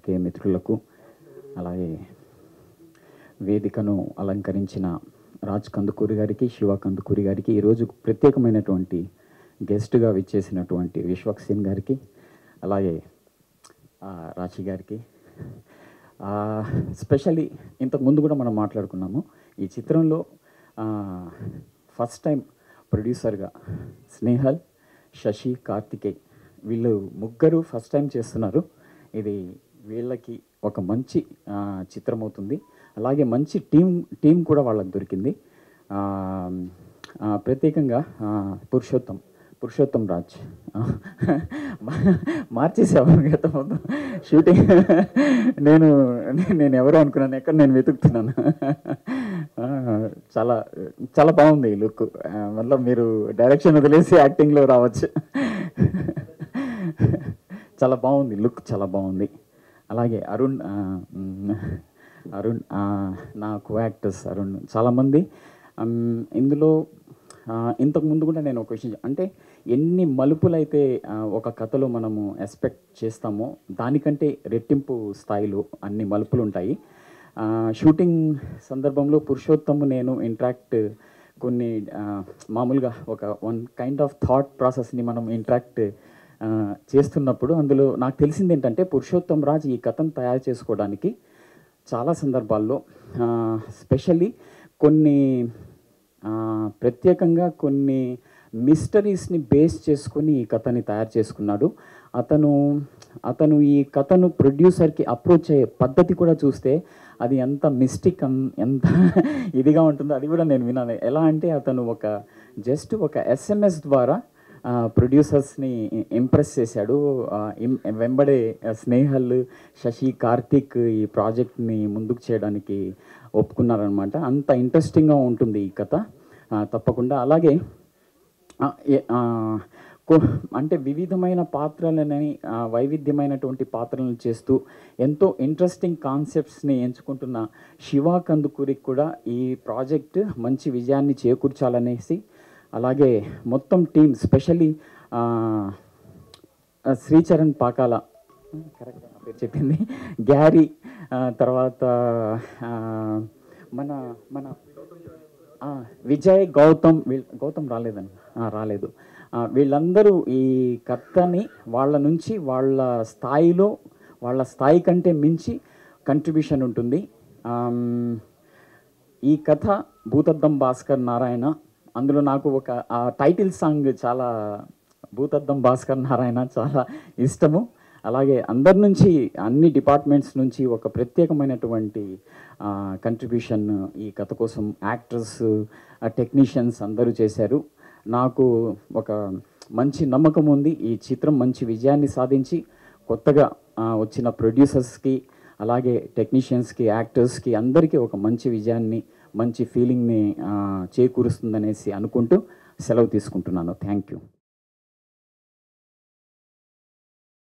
పాత్రికేయ మిత్రులకు అలాగే వేదికను అలంకరించిన రాజ్ కందుకూరి గారికి శివ కందుకూరి గారికి ఈరోజు ప్రత్యేకమైనటువంటి గెస్ట్గా విచ్చేసినటువంటి విశ్వక్సేన్ గారికి అలాగే ఆ, రాశి గారికి స్పెషల్లీ ఇంతకు ముందు కూడా మనం మాట్లాడుకున్నాము ఈ చిత్రంలో ఫస్ట్ టైం ప్రొడ్యూసర్గా స్నేహల్ శశి కార్తికేయ్ వీళ్ళు ముగ్గురు ఫస్ట్ టైం చేస్తున్నారు ఇది వీళ్ళకి ఒక మంచి ఆ, చిత్రం అవుతుంది అలాగే మంచి టీం టీం కూడా వాళ్ళకి దొరికింది ఆ, ఆ, ప్రత్యేకంగా ఆ, పురుషోత్తం పురుషోత్తం రాజ్ ఆ, మార్చేసాము గత ముందు షూటింగ్ నేను నేను ఎవరు అనుకున్నాను ఎక్కడ నేను వెతుకుతున్నాను ఆ, చాలా చాలా బాగుంది ఈ లుక్ మళ్ళీ మీరు డైరెక్షన్ వదిలేసి యాక్టింగ్లో రావచ్చు చాలా బాగుంది లుక్ చాలా బాగుంది అలాగే అరుణ్ ఆ, మ్, అరుణ్ ఆ, నా కో యాక్టర్స్ అరుణ్ చాలామంది అమ్, ఇందులో ఆ, ఇంతకు ముందు కూడా నేను ఒక విషయం చెప్- అంటే ఎన్ని మలుపులైతే ఆ, ఒక కథలో మనము ఎక్స్పెక్ట్ చేస్తామో దానికంటే రెట్టింపు స్థాయిలో అన్ని మలుపులు ఉంటాయి ఆ, షూటింగ్ సందర్భంలో పురుషోత్తము నేను ఇంట్రాక్ట్ కొన్ని ఆ, మామూలుగా ఒక వన్ కైండ్ ఆఫ్ థాట్ ప్రాసెస్ని మనం ఇంట్రాక్ట్ చేస్తున్నప్పుడు అందులో నాకు తెలిసింది ఏంటంటే పురుషోత్తం రాజ్ ఈ కథను తయారు చేసుకోవడానికి చాలా సందర్భాల్లో స్పెషల్లీ కొన్ని ఆ, ప్రత్యేకంగా కొన్ని మిస్టరీస్ని బేస్ చేసుకొని ఈ కథని తయారు చేసుకున్నాడు అతను అతను ఈ కథను ప్రొడ్యూసర్కి అప్రోచ్ అయ్యే పద్ధతి కూడా చూస్తే అది ఎంత మిస్టిక్ ఎంత ఇదిగా ఉంటుందో అది కూడా నేను విన్నాను ఎలా అంటే అతను ఒక జస్ట్ ఒక ఎస్ఎంఎస్ ద్వారా ప్రొడ్యూసర్స్ని ఇంప్రెస్ చేశాడు ఆ, ఇం- వెంబడే స్నేహల్ శశి కార్తిక్ ఈ ప్రాజెక్ట్ని ముందుకు చేయడానికి ఒప్పుకున్నారనమాట అంత ఇంట్రెస్టింగ్గా ఉంటుంది ఈ కథ ఆ, తప్పకుండా అలాగే ఆ, ఏ- ఆ, కో- అంటే వివిధమైన పాత్రలని ఆ, వైవిధ్యమైనటువంటి పాత్రలను చేస్తూ ఎంతో ఇంట్రెస్టింగ్ కాన్సెప్ట్స్ని ఎంచుకుంటున్న శివ కందుకూరికి కూడా ఈ ప్రాజెక్ట్ మంచి విజయాన్ని చేకూర్చాలనేసి అలాగే మొత్తం team specially Sricharan Pakala correct నా పేరు చెప్పింది గ్యారీ ఆ, తర్వాత ఆ, మన మన ఆ, విజయ్ గౌతమ్ వీళ్ళ గౌతమ్ రాలేదండి ఆ, రాలేదు ఆ, వీళ్ళందరూ ఈ కథని వాళ్ళ నుంచి వాళ్ళ స్థాయిలో వాళ్ళ స్థాయి కంటే మించి కంట్రిబ్యూషన్ ఉంటుంది ఆమ్, ఈ కథ భూతద్దం భాస్కర్ నారాయణ అందులో నాకు ఒక ఆ టైటిల్ సాంగ్ చాలా భూతద్దం భాస్కర్ నారాయణ చాలా ఇష్టము అలాగే అందరి నుంచి అన్ని డిపార్ట్మెంట్స్ నుంచి ఒక ప్రత్యేకమైనటువంటి కంట్రిబ్యూషన్ ఈ కథ కోసం యాక్టర్స్ టెక్నీషియన్స్ అందరూ చేశారు నాకు ఒక మంచి నమ్మకం ఉంది ఈ చిత్రం మంచి విజయాన్ని సాధించి కొత్తగా ఆ, వచ్చిన ప్రొడ్యూసర్స్కి అలాగే టెక్నీషియన్స్కి యాక్టర్స్కి అందరికీ ఒక మంచి విజయాన్ని మంచి ఫీలింగ్ని చేకూరుస్తుందనేసి అనుకుంటూ సెలవు తీసుకుంటున్నాను థ్యాంక్ యూ